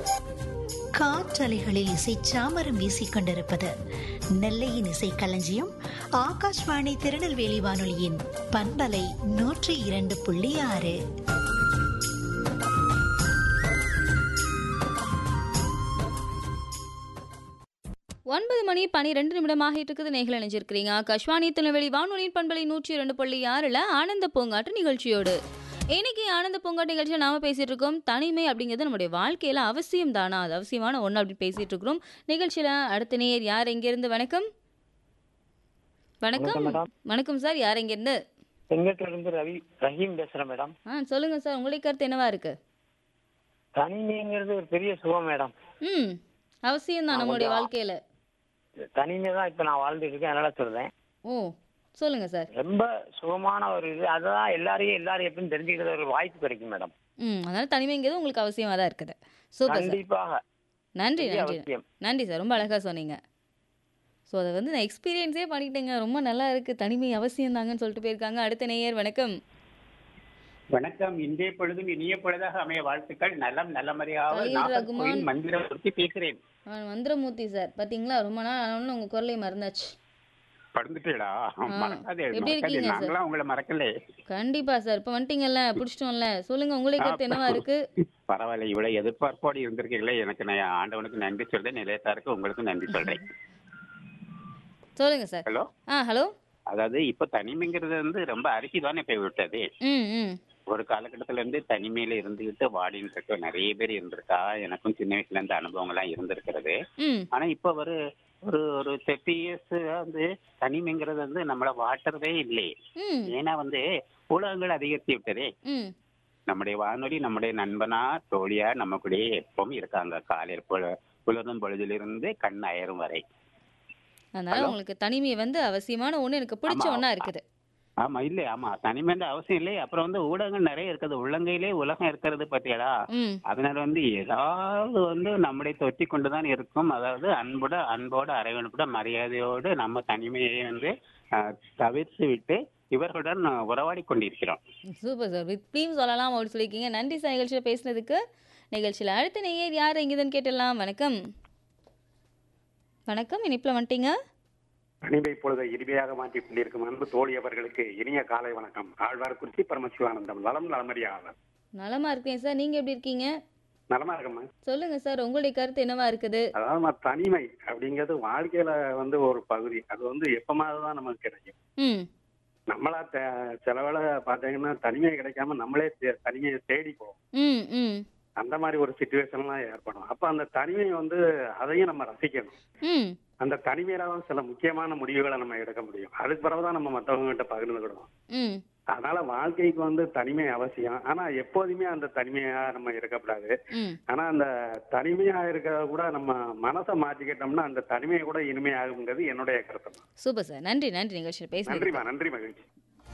காற்றலைகளில் இசை சாமரம் வீசிக் கொண்டிருப்பது நெல்லையின் இசை களஞ்சியம் ஆகாஷ்வாணி திருநெல்வேலி வானொலியின் பண்பலை நூற்றி இரண்டு புள்ளி ஆறு ஒன்பது மணி பனிரெண்டு நிமிடம் ஆகிட்டு இருக்குது நேர்கள் இணைஞ்சிருக்கிறீங்க ஆகாஷ்வாணி திருநெல்வேலி வானொலியின் பண்பலை நூற்றி இரண்டு புள்ளி ஆறில் ஆனந்த பூங்காட்டு நிகழ்ச்சியோடு இன்னைக்கு ஆனந்த பூங்காட்டு நிகழ்ச்சியில் நாம பேசிட்டு இருக்கோம் தனிமை அப்படிங்கிறது நம்முடைய வாழ்க்கையில அவசியம் தானா அது அவசியமான ஒன்று அப்படி பேசிட்டு இருக்கிறோம் நிகழ்ச்சியில அடுத்த நேர் யார் எங்கிருந்து வணக்கம் வணக்கம் மேடம் வணக்கம் சார் யார் எங்கிருந்து செங்கத்துல இருந்து ரவி ரஹீம் பேசுறேன் மேடம் ஆ சொல்லுங்க சார் உங்களுடைய கருத்து என்னவா இருக்கு தனிமைங்கிறது ஒரு பெரிய சுகம் மேடம் ம் அவசியம் தான் நம்மளுடைய வாழ்க்கையில தனிமை தான் இப்ப நான் வாழ்ந்துட்டு இருக்கேன் அதனால சொல்றேன் ஓ சொல்லுங்க சார் ரொம்ப சுகமான ஒரு இது அதுதான் எல்லாரையும் எல்லாரும் எப்படின்னு தெரிஞ்சுக்கிற ஒரு வாய்ப்பு கிடைக்கும் மேடம் ம் அதனால தனிமைங்கிறது உங்களுக்கு அவசியமாக தான் இருக்குது சூப்பர் சார் கண்டிப்பாக நன்றி பெரிய நன்றி அவசியம் நன்றி சார் ரொம்ப அழகாக சொன்னீங்க ஸோ அதை வந்து நான் எக்ஸ்பீரியன்ஸே பண்ணிட்டேங்க ரொம்ப நல்லா இருக்குது தனிமை அவசியம் தாங்கன்னு சொல்லிட்டு போயிருக்காங்க அடுத்த நேயர் வணக்கம் வணக்கம் இன்றைய பொழுதும் இனிய பொழுதாக அமைய வாழ்த்துக்கள் நலம் நல்லமறியாக கலீல் நாகர்கோவில் ரகுமான். மந்திரமூர்த்தி பேசுகிறேன் ஆ, மந்திரமூர்த்தி சார் பார்த்தீங்களா ரொம்ப நாள் ஆனாலும் உங்கள் குரலை மறந்தாச்சு படுந்துட்டீங்களா மறக்காதே எப்படி மறக்காதே இருக்கீங்க சார்? நாங்களாம் உங்களை மறக்கல கண்டிப்பாக சார் இப்போ வந்துட்டீங்கல்ல பிடிச்சிட்டோம்ல சொல்லுங்கள் உங்களுடைய கருத்து என்னவா இருக்குது பரவாயில்ல இவ்வளவு எதிர்பார்ப்போடு இருந்திருக்கீங்களே எனக்கு நான் ஆண்டவனுக்கு நன்றி சொல்றேன் நிலையத்தாருக்கு உங்களுக்கு நன்றி சொல்றேன் சொல்லுங்கள் சார் ஹலோ ஆ ஹலோ அதாவது இப்ப தனிமைங்கிறது வந்து ரொம்ப அரிசி தானே போய் விட்டது ம் ம் ஒரு காலகட்டத்துல இருந்து தனிமையில இருந்துகிட்டு வாடின்னு இருக்க நிறைய பேர் இருந்திருக்கா எனக்கும் சின்ன வயசுல இருந்து அனுபவங்கள்லாம் இருந்திருக்கிறது ம் ஆனா இப்ப ஒரு ஒரு ஒரு தேர்ட்டி இயர்ஸ் வந்து தனிமைங்கிறது வந்து நம்மள வாட்டுறதே இல்லை ம் ஏன்னா வந்து ஊடகங்கள் அதிகரித்து விட்டதே ம் நம்முடைய வானொலி நம்முடைய நண்பனா தோழியா நம்ம கூடயே எப்பவும் இருக்காங்க காலையில் பொழு- புலரும் பொழுதிலிருந்து கண் அயரும் வரை அதனால ஹலோ? உங்களுக்கு தனிமையை வந்து அவசியமான ஒன்று எனக்கு பிடிச்ச ஆமா. ஒன்றா இருக்குது ஆமா இல்ல ஆமா தனிமைன்ற அவசியம் இல்லை அப்புறம் வந்து ஊடகங்கள் நிறைய இருக்குது உள்ளங்கையிலே உலகம் இருக்கிறது பத்தியடா ம் அதனால வந்து ஏதாவது வந்து நம்முடைய தொற்றி கொண்டுதான் இருக்கும் அதாவது அன்போட அன்போட அரவணைப்போட மரியாதையோடு நம்ம தனிமையை வந்து அஹ், தவிர்த்து விட்டு இவர்களுடன் உறவாடி கொண்டிருக்கிறோம் சூப்பர் சார் வித்லையும் சொல்லலாம் அப்படின்னு சொல்லியிருக்கீங்க நன்றி சார் நிகழ்ச்சியில் பேசுனதுக்கு நிகழ்ச்சியில் அடுத்த நேயர் யார் எங்கேதுன்னு கேட்டுடலாம் வணக்கம் வணக்கம் இனிப்பில் வந்துட்டீங்க அனிமை பொழுதை இனிமையாக மாற்றிக் கொண்டிருக்கும் அன்பு தோழி அவர்களுக்கு இனிய காலை வணக்கம் ஆழ்வார்குறிச்சி பரமசிவானந்தம் நலம் நலமறியாளர் நலமா இருக்கேன் சார் நீங்கள் எப்படி இருக்கீங்க நலமா இருக்கம்மா சொல்லுங்க சார் உங்களுடைய கருத்து என்னவா இருக்குது அதாவது நம்ம தனிமை அப்படிங்கிறது வாழ்க்கையில வந்து ஒரு பகுதி அது வந்து எப்பமாவது தான் நமக்கு கிடைக்கும் ம் நம்மளா தே- சில வேளை பாத்தீங்கன்னா தனிமை கிடைக்காம நம்மளே தே- தனிமையை தேடி போவோம் ம் ம் அந்த மாதிரி ஒரு சுச்சுவேஷன்லாம் ஏற்படும் அப்ப அந்த தனிமையை வந்து அதையும் நம்ம ரசிக்கணும் ம் அந்த தனிமையில தான் சில முக்கியமான முடிவுகளை நம்ம எடுக்க முடியும் அதுக்கு பிறகுதான் நம்ம மற்றவங்க கிட்ட பகிர்ந்துக்கிடுவோம் ம் அதனால வாழ்க்கைக்கு வந்து தனிமை அவசியம் ஆனா எப்போதுமே அந்த தனிமையா நம்ம இருக்கக்கூடாது ம் ஆனா அந்த தனிமையா இருக்கிறத கூட நம்ம மனசை மாற்றிக்கிட்டோம்னா அந்த தனிமையை கூட இனிமையாகுங்கிறது என்னுடைய கருத்து சூப்பர் சார் நன்றி நன்றி நிகழ்ச்சியில் பேசுனது நன்றிமா நன்றி மகிழ்ச்சி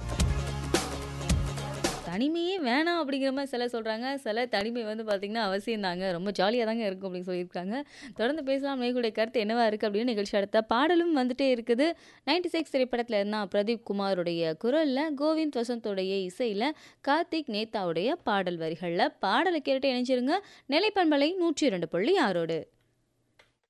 தனிமையே வேணாம் அப்படிங்கிற மாதிரி சில சொல்கிறாங்க சில தனிமை வந்து பார்த்திங்கன்னா அவசியம் தாங்க ரொம்ப ஜாலியாக தாங்க இருக்கும் அப்படின்னு சொல்லியிருக்காங்க தொடர்ந்து பேசலாம் மேகுடைய கருத்து என்னவா இருக்குது அப்படின்னு நிகழ்ச்சி அடுத்த பாடலும் வந்துட்டே இருக்குது நைன்டி சிக்ஸ் திரைப்படத்தில் இருந்தால் பிரதீப் குமாருடைய குரலில் கோவிந்த் வசந்தோடைய இசையில் கார்த்திக் நேதாவுடைய பாடல் வரிகளில் பாடலை கேட்டு இணைஞ்சிருங்க நிலைப்பண்பலை நூற்றி இரண்டு புள்ளி ஆறோடு